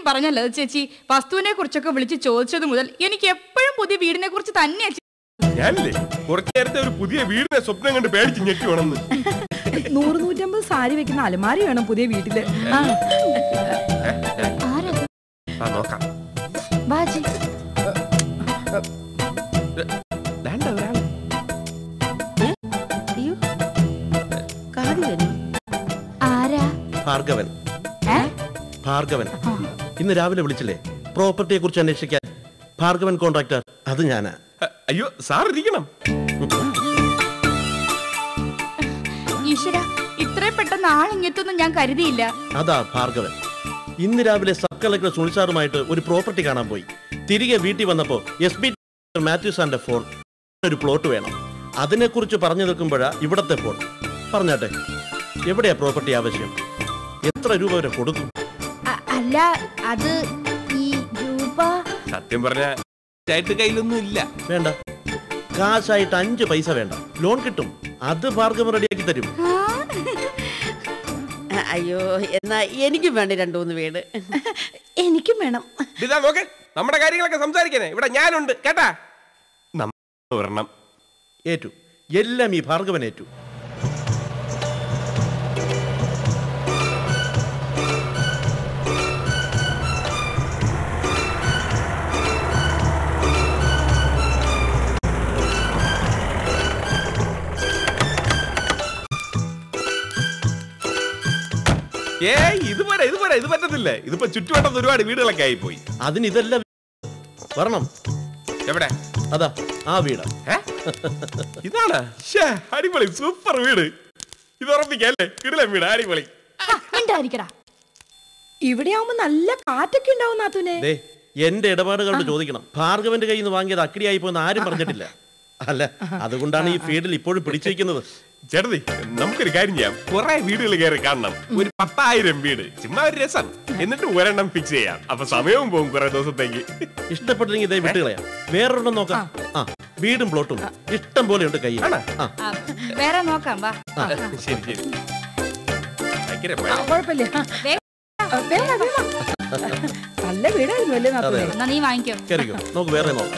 ശരിക്കും പറഞ്ഞല്ലോ ചേച്ചി വസ്തുവിനെ കുറിച്ചൊക്കെ വിളിച്ച് ചോദിച്ചത് മുതൽ എനിക്ക് എപ്പോഴും പുതിയ വീടിനെ കുറിച്ച് തന്നെയാ ചി- ഞാനില്ലേ കുറച്ചു നേരത്തെ ഒരു പുതിയ വീടിനെ സ്വപ്നം കണ്ട് പേടിച്ച് ഞെട്ടി ഉണന്ന് നൂറ് നൂറ്റമ്പത് സാരി വെക്കുന്ന അലമാരി വേണം പുതിയ വീട്ടില് ആ, ആ നോക്കാം ബാജി വേണ്ട ഒരാള് അയ്യോ കാതി വരും ആരാ ഭാർഗവൻ ഏ? ഭാർഗവൻ ഇന്ന് രാവിലെ വിളിച്ചില്ലേ പ്രോപ്പർട്ടിയെ കുറിച്ച് അന്വേഷിക്കാൻ ഭാർഗവൻ കോൺട്രാക്ടർ അത് ഞാനാ അ- അയ്യോ സാർ ഇരിക്കണം ഈശ്വര ഇത്രയും പെട്ടെന്ന് ആളിങ്ങെത്തുന്നു ഞാൻ കരുതിയില്ല അതാ ഭാർഗവൻ ഇന്ന് രാവിലെ സബ് കളക്ടർ സുനിൽ സാറുമായിട്ട് ഒരു പ്രോപ്പർട്ടി കാണാൻ പോയി തിരികെ വീട്ടിൽ വന്നപ്പോ എസ് ബി മാത്യു സാറിന്റെ ഫോൺ ഒരു പ്ലോട്ട് വേണം അതിനെക്കുറിച്ച് പറഞ്ഞു നിൽക്കുമ്പോഴാ ഇവിടത്തെ ഫോൺ പറഞ്ഞാട്ടെ എവിടെയാ പ്രോപ്പർട്ടി ആവശ്യം എത്ര രൂപ വരെ കൊടുക്കും അ- അല്ല അത് ഈ രൂപ സത്യം പറഞ്ഞ ആയിട്ട് കയ്യിലൊന്നും ഇല്ല വേണ്ട കാശായിട്ട് അഞ്ച് പൈസ വേണ്ട ലോൺ കിട്ടും അത് ഭാർഗവൻ റെഡിയാക്കി തരും അയ്യോ എന്നാ എനിക്കും വേണ്ട രണ്ടു മൂന്ന് വീട് എനിക്കും വേണം ഇതാ നോക്കേ നമ്മുടെ കാര്യങ്ങളൊക്കെ സംസാരിക്കാനേ ഇവിടെ ഞാനുണ്ട് കേട്ടാ നമ്മ ഒരെണ്ണം ഏറ്റു എല്ലാം ഈ ഭാർഗവൻ ഏറ്റു ഏയ് ഇത് പോരാ ഇത് പോരാ ഇത് പറ്റത്തില്ല ഇതിപ്പോ ചുറ്റുവട്ടത്ത് ഒരുപാട് വീടുകളൊക്കെ ആയി പോയി അതിന് ഇതെല്ലാം വരണം എവിടെ അതാ ആ വീട് ഏ? ഇതാണ് ശ്ശേ, അടിപൊളി സൂപ്പർ വീട് ഇത് ഉറപ്പിക്കല്ലേ കിടിലം വീട് അടിപൊളി മിണ്ടായിരിക്കടാ ഇവിടെ ആവുമ്പോ നല്ല കാറ്റൊക്കെ ഉണ്ടാവും നാത്തൂനെ ദേ എന്റെ ഇടപാടുകളോട് ചോദിക്കണം ഭാർഗവന്റെ കയ്യിൽ നിന്ന് വാങ്ങിയത് അക്കിടിയായി പോയെന്ന് ആരും പറഞ്ഞിട്ടില്ല അല്ല അതുകൊണ്ടാണ് ഈ ഫീൽഡിൽ ഇപ്പോഴും പിടിച്ചിരിക്കുന്നത് ചേട്ടതി നമുക്കൊരു കാര്യം ചെയ്യാം കുറെ വീടുകൾ കയറി കാണണം ഒരു പത്തായിരം വീട് ചുമ്മാ ഒരു രസം എന്നിട്ട് ഒരെണ്ണം ഫിക്സ് ചെയ്യാം അപ്പൊ സമയവും പോകും കുറെ ദിവസത്തേക്ക് ഇഷ്ടപ്പെട്ടില്ലെങ്കിൽ ഇതേ വിട്ടുകളയാം വേറൊരെണ്ണം നോക്കാം ആ വീടും പ്ലോട്ടും ഇഷ്ടം പോലെ ഉണ്ട് കയ്യിൽ ആണോ? ആ ആ, വേറെ നോക്കാം വാ ശരി ശരി ഭയങ്കര ആ, മഴ. കുഴപ്പമില്ല ആ, വേ- ആ, വേഗം വാ, വേഗം വാ. നല്ല വീടായിരുന്നു അല്ലേ നാത്തൂനെ എന്നാ നീ വാങ്ങിക്കോ കയറിക്കോ നമുക്ക് വേറെ നോക്കാം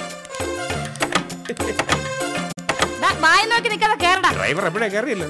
ദാ, വായി നോക്കി നിൽക്കാതെ കേറടാ ഡ്രൈവർ എപ്പോഴാ കയറിയല്ലോ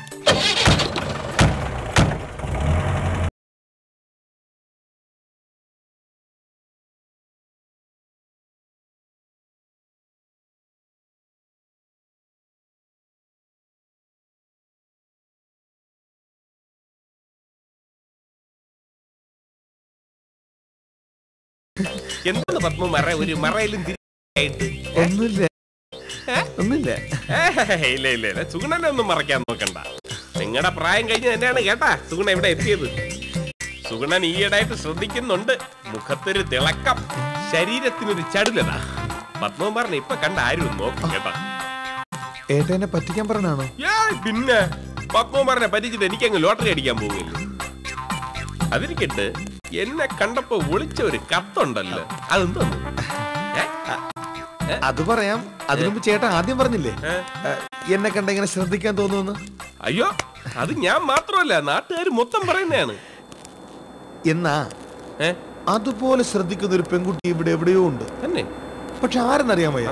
എന്താണ് പത്മ മറ ഒരു മറയിലും തിരിയായിട്ട് ഒന്നുമില്ല ഒന്നുമില്ല ഇല്ല ഇല്ല ഇല്ല സുഗുണനെ ഒന്നും മറക്കാൻ നോക്കണ്ട നിങ്ങളുടെ പ്രായം കഴിഞ്ഞ് തന്നെയാണ് കേട്ടാ സുഗുണ ഇവിടെ എത്തിയത് സുഗുണൻ ഈയിടായിട്ട് ശ്രദ്ധിക്കുന്നുണ്ട് മുഖത്തൊരു തിളക്കം ശരീരത്തിനൊരു ചടുലത പത്മകുമാറിനെ ഇപ്പൊ കണ്ട ആരും നോക്കും കേട്ടാ ഏട്ട എന്നെ പറ്റിക്കാൻ പറഞ്ഞാണോ യാ, പിന്നെ പത്മകുമാറിനെ പറ്റിച്ചിട്ട് എനിക്കങ്ങ് ലോട്ടറി അടിക്കാൻ പോവില്ല അതിരിക്കട്ട് എന്നെ കണ്ടപ്പോ ഒളിച്ച ഒരു കത്തുണ്ടല്ലോ അതെന്തോ അത് പറയാം അതിനുമ്പ് ചേട്ടൻ ആദ്യം പറഞ്ഞില്ലേ ഏ? ഏ, എന്നെ കണ്ട ഇങ്ങനെ ശ്രദ്ധിക്കാൻ തോന്നുന്നു അയ്യോ അത് ഞാൻ മാത്രമല്ല നാട്ടുകാർ മൊത്തം പറയുന്നതാണ് എന്നാ ഏ അതുപോലെ ശ്രദ്ധിക്കുന്ന ഒരു പെൺകുട്ടി ഇവിടെ എവിടെയോ ഉണ്ട് തന്നെ പക്ഷെ ആരെന്നറിയാൻ വയ്യ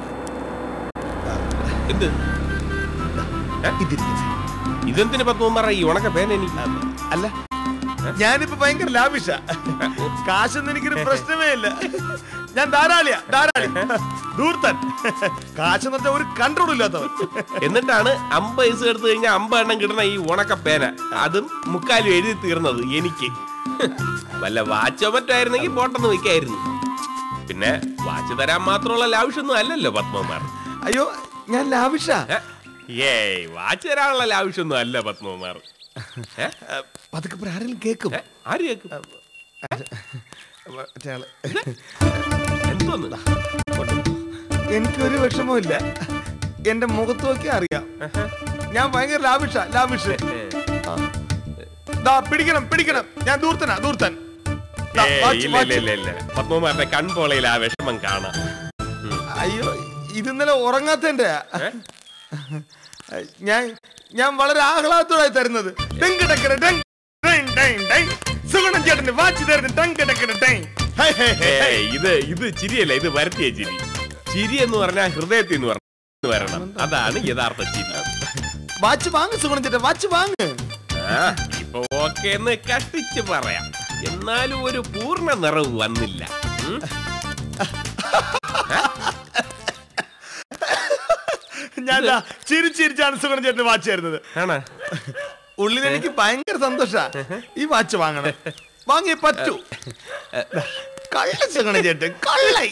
എന്ത് ഇതിരിക്കുന്നു ഇതെന്തിന് പത്മകുമാറ ഈ ഉണക്ക പേന എനിക്ക് അല്ല ഞാനിപ്പോ ഭയങ്കര ലാവിഷ കാശൊന്നും എനിക്കൊരു പ്രശ്നമേ ഇല്ല ഞാൻ ധാരാളിയാ ധാരാളി ദൂർത്തൻ കാശെന്ന് വെച്ചാൽ ഒരു കൺട്രോൾ ഇല്ലാത്തവൻ എന്നിട്ടാണ് അമ്പത് പൈസ എടുത്തു കഴിഞ്ഞാൽ അമ്പത് എണ്ണം കിട്ടണ ഈ ഉണക്ക പേന അതും മുക്കാലും എഴുതി തീർന്നത് എനിക്ക് വല്ല വാച്ചോ മറ്റോ ആയിരുന്നെങ്കിൽ പോട്ടെന്ന് വെക്കായിരുന്നു പിന്നെ വാച്ച് തരാൻ മാത്രമുള്ള ആവശ്യമൊന്നും അല്ലല്ലോ പത്മകുമാർ അയ്യോ ഞാൻ ലാവിഷ ഏ? ഏയ് വാച്ച് തരാനുള്ള ആവശ്യമൊന്നും അല്ല പത്മകുമാർ ഏ? പതുക്കെ ഇപ്പൊ ആരെങ്കിലും കേക്കും ഏ? ആര് കേൾക്കും മറ്റേ ആള്. എന്തോന്ന് എനിക്കൊരു വിഷമവും ഇല്ല എന്റെ മുഖത്ത് നോക്കി അറിയാം ഞാൻ ഭയങ്കര ലാവിഷ ലാവിഷ് ആ. ദാ പിടിക്കണം പിടിക്കണം ഞാൻ ദൂർത്തനാ ദൂർത്തൻ ദാ, ഏയ്, വാച്ച്, ഇല്ല ഇല്ല വാച്ച്. ഇല്ല ഇല്ല പത്മകുമാറിന്റെ കൺപോളയിൽ ആ വിഷമം കാണാം അയ്യോ ഇത് ഇന്നലെ ഉറങ്ങാത്തന്റെ ഞാൻ ഞാൻ വളരെ ആഹ്ലാദത്തോടായി തരുന്നത് ഡെങ്ക് ഡക്കര ഡെങ്ക് ഡെങ് ഡെങ് ഡെങ്. സുഗുണൻ ചേട്ടന് വാച്ച് തരുന്നു ടങ് ടക്കട ടങ് ഹൈ, ഹൈ, ഹൈ, ഹൈ. ഏയ്, ഇത് ഇത് ചിരിയല്ല ഇത് വരട്ടിയ ചിരി ചിരി എന്ന് പറഞ്ഞാൽ ഹൃദയത്തിൽ നിന്ന് വരണം വരണം അതാണ് യഥാർത്ഥ ചിരി വാച്ച് വാങ്ങ് സുഗുണൻ ചേട്ടൻ വാച്ച് വാങ്ങ് ആ, ഇപ്പൊ ഓക്കെ എന്ന് കഷ്ടിച്ച് പറയാം എന്നാലും ഒരു പൂർണ്ണ നിറവ് വന്നില്ല ഉം? ഞാൻ ദാ ചിരിച്ചിരിച്ചാണ് സുഗുണൻ ചേട്ടന് വാച്ച് തരുന്നത് ആണോ ഉള്ളിൽ എനിക്ക് ഭയങ്കര സന്തോഷ ഈ വാച്ച് വാങ്ങണം വാങ്ങിയേ പറ്റൂ കള്ള സുഗുണൻ ചേട്ടൻ കള്ളൈ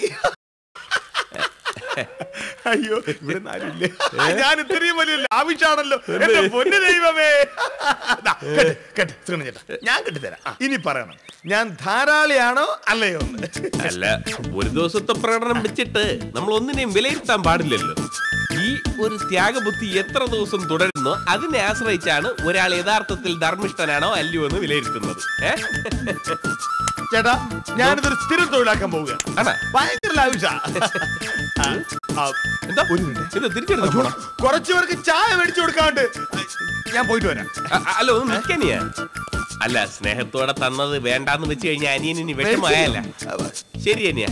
അയ്യോ ഇവിടെ ആരുമില്ലേ ഞാൻ ഇത്രയും വലിയ ലാവിഷാണല്ലോ എന്റെ പൊന്നു ദൈവമേ ദാ, കേട്ട്, കേട്ട്, സുഗുണൻ ചേട്ടാ ഞാൻ കെട്ടിത്തരാം ആ, ഇനി പറയണം ഞാൻ ധാരാളിയാണോ അല്ലയോ എന്ന് അല്ല ഒരു ദിവസത്തെ പ്രകടനം വെച്ചിട്ട് നമ്മൾ ഒന്നിനെയും വിലയിരുത്താൻ പാടില്ലല്ലോ ഈ ഒരു ത്യാഗബുദ്ധി എത്ര ദിവസം തുടരുന്നോ അതിനെ ആശ്രയിച്ചാണ് ഒരാൾ യഥാർത്ഥത്തിൽ ധർമ്മിഷ്ഠനാണോ അല്ലയോ എന്ന് വിലയിരുത്തുന്നത് ഏ? ചേട്ടാ ഞാനിതൊരു സ്ഥിരം തൊഴിലാക്കാൻ പോവുക ആണോ? ഭയങ്കര ലാവിഷ എന്താ ഇത് തിരിച്ചെടുത്ത് പോണം കുറച്ചു പേർക്ക് ചായ മേടിച്ചു കൊടുക്കാണ്ട് ഞാൻ പോയിട്ട് വരാം അല്ല ഒന്ന് നിൽക്കനിയാ അല്ല സ്നേഹത്തോടെ തന്നത് വേണ്ടാന്ന് വെച്ച് കഴിഞ്ഞാൽ അനിയനിനി വിഷമമായല്ല ശരി അനിയ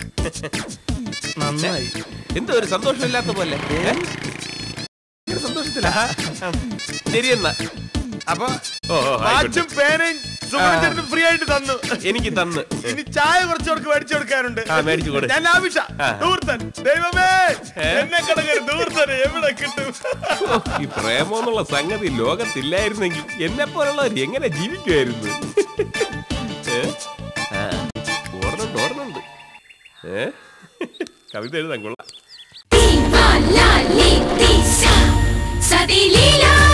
നന്നായി എന്തോ ഒരു സന്തോഷമില്ലാത്ത പോലെ ഏ? ഭയങ്കര സന്തോഷത്തിലാ ശരി എന്നാ അപ്പൊ ഓ, ഓ, ആയിക്കോട്ടെ. വാച്ചും പേനയും സുഗുണചേട്ടനും ഫ്രീ ആയിട്ട് തന്നു എനിക്ക് തന്ന് ഇനി ചായ കുറച്ചവർക്ക് മേടിച്ചു കൊടുക്കാനുണ്ട് ആ, മേടിച്ചു കൊടു. ഞാൻ ലാവിഷ ആ. ദൂർത്തൻ ദൈവമേ ഏ? എന്നെ കിടക്കരുത് ദൂർത്തൻ എവിടെ കിട്ടും ഓ, ഈ പ്രേമം എന്നുള്ള സംഗതി ലോകത്തില്ലായിരുന്നെങ്കിൽ എന്നെ പോലുള്ളവർ എങ്ങനെ ജീവിക്കുമായിരുന്നു ഏ? ആ, ഓർമ്മയുണ്ട് ഓർമ്മയുണ്ട് ഏ കവിത എഴുതാൻ കൊള്ളാം Viva la leticia, sa di lila